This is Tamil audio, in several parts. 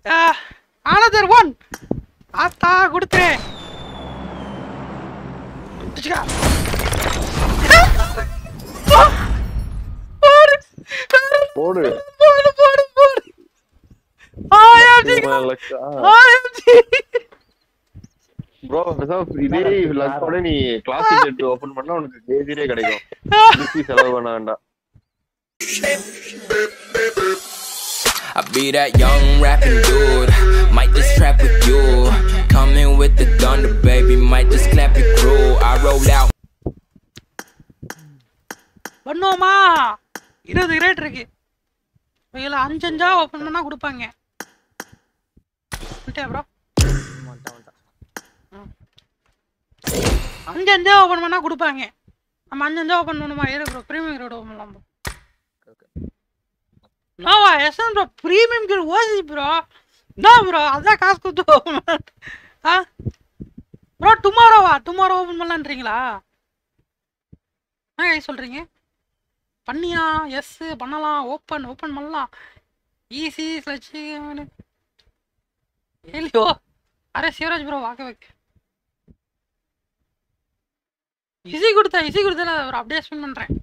ஆனதர் ஒன் ஆத்தா கொடுத்துறேன் பிடிச்சுக்கா. போடு. போடு போடு போடு போடு ஆயாஜி ஆயாஜி ப்ரோ பேசாம இதே லக்கோட நீ கிளாசிக் எடுத்து ஓபன் பண்ணா உனக்கு கேஜிலே கிடைக்கும் திருப்பி செலவு பண்ண வேண்டாம் I be that young rapping dude, might just trap with you. Coming with the thunder, baby, might just clap your crew. I roll out. பண்ணுவோமா இருபது கிரேட் இருக்கு இதில் அஞ்சு அஞ்சா ஓப்பன் பண்ணா கொடுப்பாங்க ப்ரோ அஞ்சு அஞ்சா ஓப்பன் பண்ணா கொடுப்பாங்க நம்ம அஞ்சு அஞ்சா ஓப்பன் பண்ணுமா இரு ப்ரோ ப்ரீமியம் கிரேட் ஓப்பன் பண்ணலாம் ப்ரோ நோவா எஸ்என் ப்ரோ ப்ரீமியம் கிரேட் ஓசி ப்ரோ நோ ப்ரோ அதான் காசு கொடுத்து ஓப்பன் பண்ண ஆ ப்ரோ டுமாரோவா டுமாரோ ஓப்பன் பண்ணலான்றீங்களா என்ன சொல்கிறீங்க பண்ணியா எஸ் பண்ணலாம் ஓப்பன் ஓப்பன் பண்ணலாம் ஈஸி ஸ்லட்சு இல்லையோ அரே சிவராஜ் ப்ரோ வாக்க வைக்க ஈஸி கொடுத்தா ஈஸி கொடுத்தா ஒரு அப்படியே ஸ்பின் பண்ணுறேன்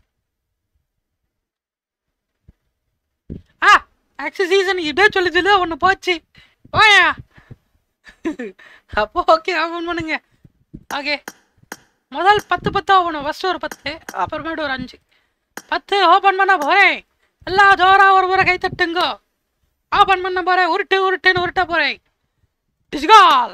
ஆ ஆக்சி சீசன் இதே சொல்லி சொல்லி ஒன்று போச்சு ஓயா அப்போ ஓகே ஓப்பன் பண்ணுங்க ஓகே முதல் பத்து பத்து ஓப்பன் ஃபர்ஸ்ட் ஒரு பத்து அப்புறமேட்டு ஒரு அஞ்சு பத்து ஓப்பன் பண்ண போறேன் எல்லா ஜோரா ஒரு முறை கை தட்டுங்க ஓப்பன் பண்ண போறேன் உருட்டு உருட்டுன்னு உருட்ட போறேன் டிஸ்கால்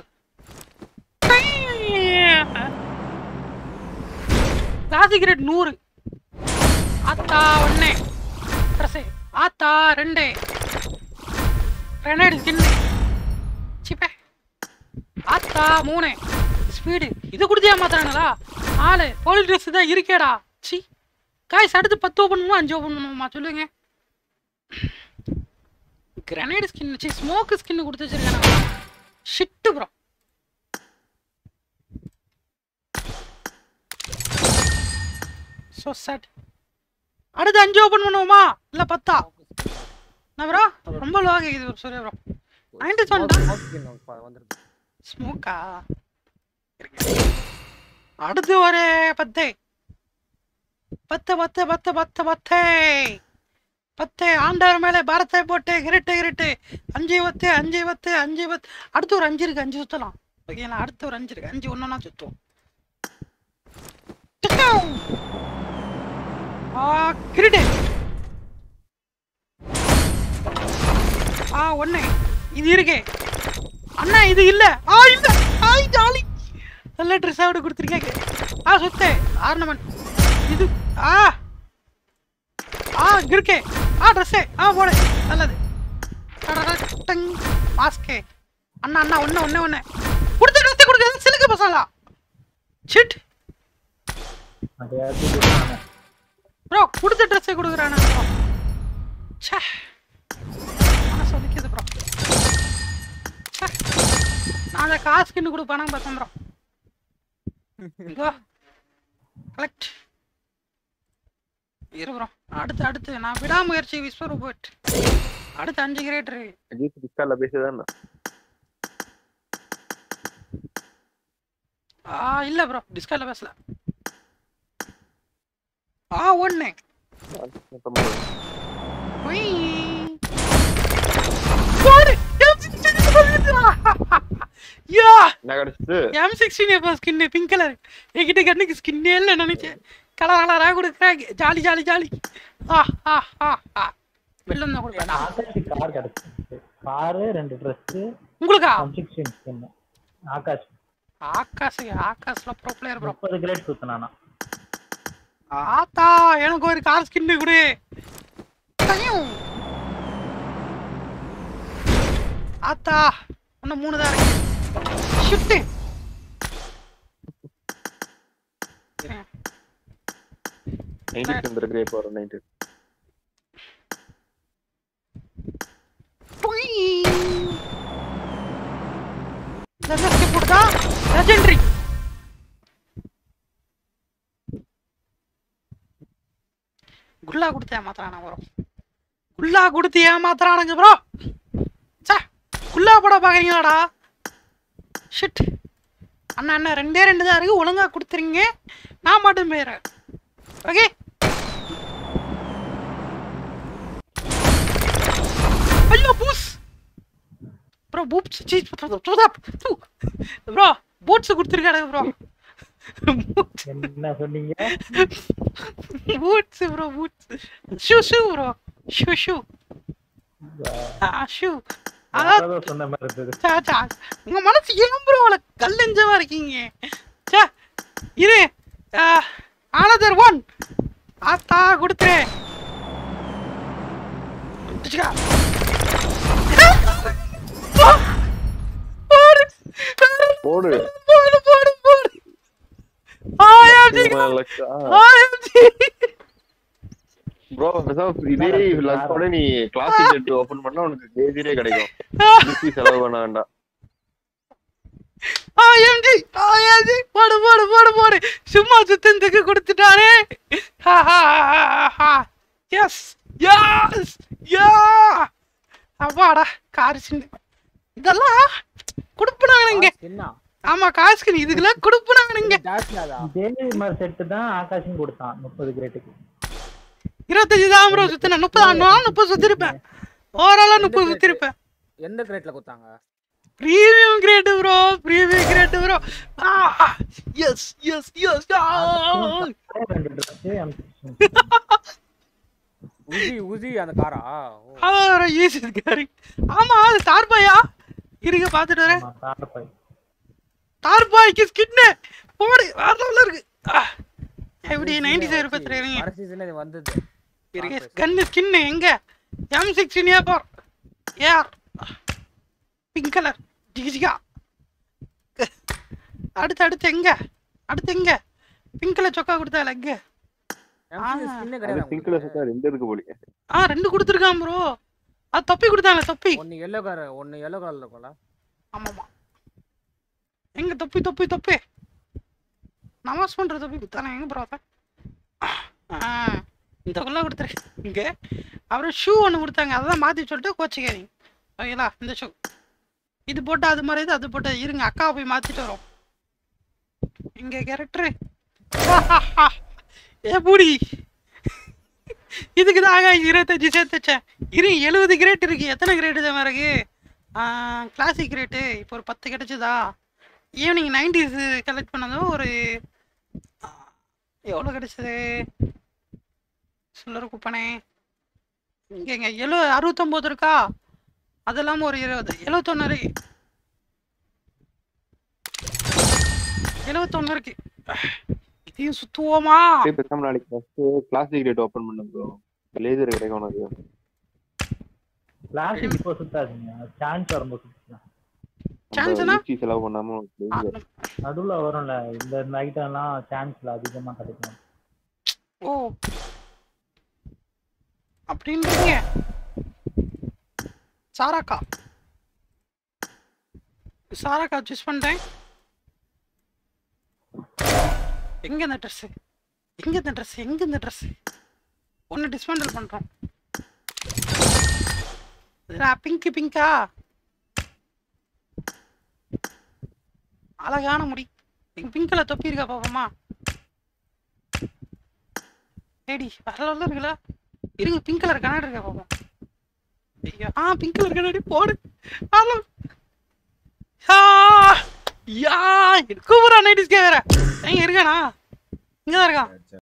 கிளாசிக் ரேட் நூறு ஆத்தா ஒன்று ட்ரெஸ்ஸு ஆத்தா ரெண்டு ரெண்டு ஸ்கின்னு சிப்பே ஆத்தா மூணு ஸ்பீடு இது கொடுத்தியா மாத்திராங்களா நாலு போலீஸ் ட்ரெஸ் தான் இருக்கேடா சி காய்ஸ் அடுத்து பத்து ஓப்பன் பண்ணுமா அஞ்சு ஓப்பன் பண்ணுமா சொல்லுங்க கிரனைட் ஸ்கின் சி ஸ்மோக் ஸ்கின் கொடுத்து வச்சிருக்காங்க ஷிட்டு ப்ரோ ஸோ சேட் அடுத்து அஞ்சு ஓப்பன் பண்ணுவோமா இல்லை பத்தா என்ன ப்ரோ ரொம்ப லோ கேக்குது சூர்யா ப்ரோ நைன்டி செவன் ஸ்மோக்கா அடுத்து ஒரு பத்து பத்து பத்து பத்து பத்து பத்து பத்து ஆண்டவர் மேலே பாரத்தை போட்டு கிரிட்டு கிரிட்டு அஞ்சு பத்து அஞ்சு பத்து அஞ்சு பத்து அடுத்து ஒரு அஞ்சு இருக்கு அஞ்சு சுத்தலாம் ஓகேங்களா அடுத்து ஒரு அஞ்சு இருக்கு அஞ்சு ஒன்றா சுத்துவோம் ஆ கிரிட்டு ஆ ஒன்று இது இருக்கு அண்ணா இது இல்ல ஆ இல்ல ஆய் ஜாலி நல்ல ட்ரெஸ் ஆவிட கொடுத்துருக்கேன் ஆ சுத்து ஆர்னமெண்ட் இது ஆ ஆ இருக்கே ஆ ட்ரெஸ்ஸே ஆ போடு நல்லது டங் மாஸ்கே அண்ணா அண்ணா ஒன்று ஒன்று ஒன்று கொடுத்த ட்ரெஸ்ஸே கொடுக்குறது சிலுக்கு பசங்களா சிட் ப்ரோ கொடுத்த ட்ரெஸ்ஸே கொடுக்குறானே ப்ரோ ச்சே மனசு வலிக்குது ப்ரோ ச்சே நான் அந்த காசுக்குன்னு கொடுப்பானு பார்த்தேன் ப்ரோ இங்கோ கலெக்ட் இரு ப்ரோ அடுத்து அடுத்து நான் விடாமுயற்சி விஸ்வரூபட் அடுத்து அஞ்சு கிரேட்டர் அஜித் டிஸ்கார்ட்ல பேசுதான் ஆ இல்ல ப்ரோ டிஸ்கார்ட்ல பேசல ஆ ஒண்ணு ஒய். போடு. யா என்ன கிடைச்சது எம் சிக்ஸ்டீன் எப்போ ஸ்கின்னு பிங்க் கலர் என்கிட்ட கண்ணுக்கு ஸ்கின்னே இல்லை நினைச்சேன் கலர் கலராக கொடுக்குறாங்க ஜாலி ஜாலி ஜாலி ஆ ஆ ஆ ஆ வெளில தான் கொடுப்பேன் ஆகாஷ் கார் கிடைச்சிருக்கு காரு ரெண்டு ட்ரெஸ் உங்களுக்கா சிக்ஸ்டீன் ஸ்கின் ஆகாஷ் ஆகாஷ் ஆகாஷ்ல ப்ரோ பிளேயர் ப்ரோ முப்பது கிரேட் சுத்தினானா ஆத்தா எனக்கு ஒரு கார் ஸ்கின்னு கொடு டையும். ஆத்தா இன்னும் மூணு தான் இருக்கு ஷிஃப்ட்டு நைன்டி வந்துருக்கு இப்போ வரும் நைன்டி போடுதா லெஜெண்டரி குல்லா கொடுத்து ஏமாத்துறானா ப்ரோ குல்லா கொடுத்து ஏமாத்துறானுங்க ப்ரோ சே குல்லா போட பாக்குறீங்களாடா ஷிட் அண்ணா அண்ணா ரெண்டே ரெண்டு தான் இருக்கு ஒழுங்கா கொடுத்துறீங்க நான் மட்டும் போயிடுறேன் ஓகே ஐயோ பூஸ் ப்ரோ பூப்ஸ் சீஸ் ப்ரோ பூட்ஸ் கொடுத்துருக்காங்க ப்ரோ என்ன சொன்னீங்க boots bro boots shoe shoe bro shoe shoe ஆ ஷூ அதான் யாரோ சொன்ன மாதிரி இருந்தது சா, சா. உங்க மனசு ஏன் ப்ரோ அவ்வளோ கல்லஞ்சமா இருக்கீங்க சே இரு ஆனதர் ஒன் ஆத்தா கொடுத்துரு வச்சுக்கா. போடு. போடு போடு போடு போடு ஆயாஜி ஆயாஜி ப்ரோ இதே லக்கோட நீ கிளாசிக் ஜெட் ஓபன் பண்ணா உனக்கு கேஜிலே கிடைக்கும் திருப்பி செலவு பண்ண வேண்டாம் ஆயாஜி ஆயாஜி போடு போடு போடு போடு சும்மா சுத்தத்துக்கு கொடுத்துட்டானே எஸ் எஸ் யா அப்பாடா கார் சின்ன இதெல்லாம் கொடுப்பனாங்க என்ன ஆமா காசுக்கு இதுக்கெல்லாம் கொடுப்பனாங்க ஜாஸ்தியாதா இதே மாதிரி செட்டு தான் ஆகாஷும் கொடுத்தான் முப்பது கிரேட்டுக்கு இருபத்தஞ்சு தான் ப்ரோ சுத்தின முப்பது நான் முப்பது சுத்திருப்பேன் ஓவராலா முப்பது சுத்திருப்பேன் எந்த கிரேட்ல கொடுத்தாங்க premium crate bro premium crate bro yes yes yes ரெண்டு ட்ரெஸ் உசி உசி அந்த காரா ஓ. ஆ ஈஸி இருக்காரு ஆமா அது தார்பாயா இருங்க பாத்துட்டு வரேன் தாண்டப்பை தார்பாய்க்கு ஸ்கின்னு போடு வேற இருக்கு ஆ, எப்படி நைன்டி செவன் பத்து இருங்க வர சீசன்ல இது வந்தது இருங்க கன்னு ஸ்கின்னு எங்க M sixteen A four AR pink colour ஜிகிஜிகா அடுத்து அடுத்து எங்க அடுத்து எங்க பிங்க் கலர் சொக்கா கொடுத்தால எங்க எம்சி ஸ்கின்னே அது கிடையாது பிங்க்ல உங்களுக்கு. சுத்தா ரெண்டு இருக்கு போலீங்க ஆ ரெண்டு கொடுத்துருக்கான் ப்ரோ அது தொப்பி கொடுத்தாங்க தொப்பி ஒன்னு எல்லோ கலர் ஒன்னு எல்லோ கலர்ல இருக்கும்ல ஆமாமா எங்க தொப்பி தொப்பி தொப்பி நமாஸ் பண்ற தொப்பி குத்தானே எங்க ப்ரோ இந்த குள்ள கொடுத்துரு இங்க அப்புறம் ஷூ ஒன்று கொடுத்தாங்க அதான் மாத்தி சொல்லிட்டு கோச்சிக்காதீங்க ஓகேங்களா இந்த ஷூ இது போட்டு அது மாதிரி இது அது போட்டு இருங்க அக்கா போய் மாத்திட்டு வரோம் இங்க கேரக்டர் ஏ பூடி இதுக்கு தான் ஆகாயம் இருபத்தஞ்சு சேர்த்து வச்சேன் இரு எழுபது கிரேட் இருக்கு எத்தனை கிரேட் தான் இருக்கு கிளாசிக் ரேட்டு இப்போ ஒரு பத்து கிடைச்சதா ஈவினிங் நைன்டிஸ் கலெக்ட் பண்ணதும் ஒரு ஆ, எவ்வளோ கிடைச்சது சில்லற குப்பனே இங்கேங்க எழு அறுபத்தொம்போது இருக்கா அது இல்லாமல் ஒரு இருபது எழுபத்தொன்று இருக்கு எழுபத்தொன்று இருக்கு இதையும் சுத்துவோமா அப்படியே பேசாம நாளைக்கு ஃபர்ஸ்ட் கிளாசிக் ரேட் ஓபன் பண்ண ப்ரோ லேசர் கிடைக்கும் உனக்கு பிளாஸ்டிக் இப்போ சுத்தாதுங்க சான்ஸ் வரும்போது சுத்திக்கலாம் சான்ஸ்னா ஈச்சி செலவு பண்ணாம உனக்கு ஆ, laser. நடுவுல வரும்ல இந்த ஐட்டம்லாம் சான்ஸ்ல அதிகமா கிடைக்கும் ஓ அப்படின்றீங்க சாராக்கா சாராக்கா சூஸ் பண்ணிட்டேன் எங்க இந்த ட்ரெஸ் எங்க இந்த ட்ரெஸ் எங்க இந்த ட்ரெஸ் ஒன்னு டிஸ்மேண்டில் பண்றோம் பிங்க் பிங்கா அழகான முடி பிங்க் கலர் தொப்பி இருக்கா பாப்போமா ஏடி வேற உள்ள இருக்குல்ல இருங்க பிங்க் கலர் கண்ணாடி இருக்கா பாப்போம் ஐயா ஆ பிங்க் கலர் கண்ணாடி போடு ஹலோ யா யா கூப்பிட்றா நைட்டிஸ்கே வேற எங்க இருக்கானா இங்க தான் இருக்கான்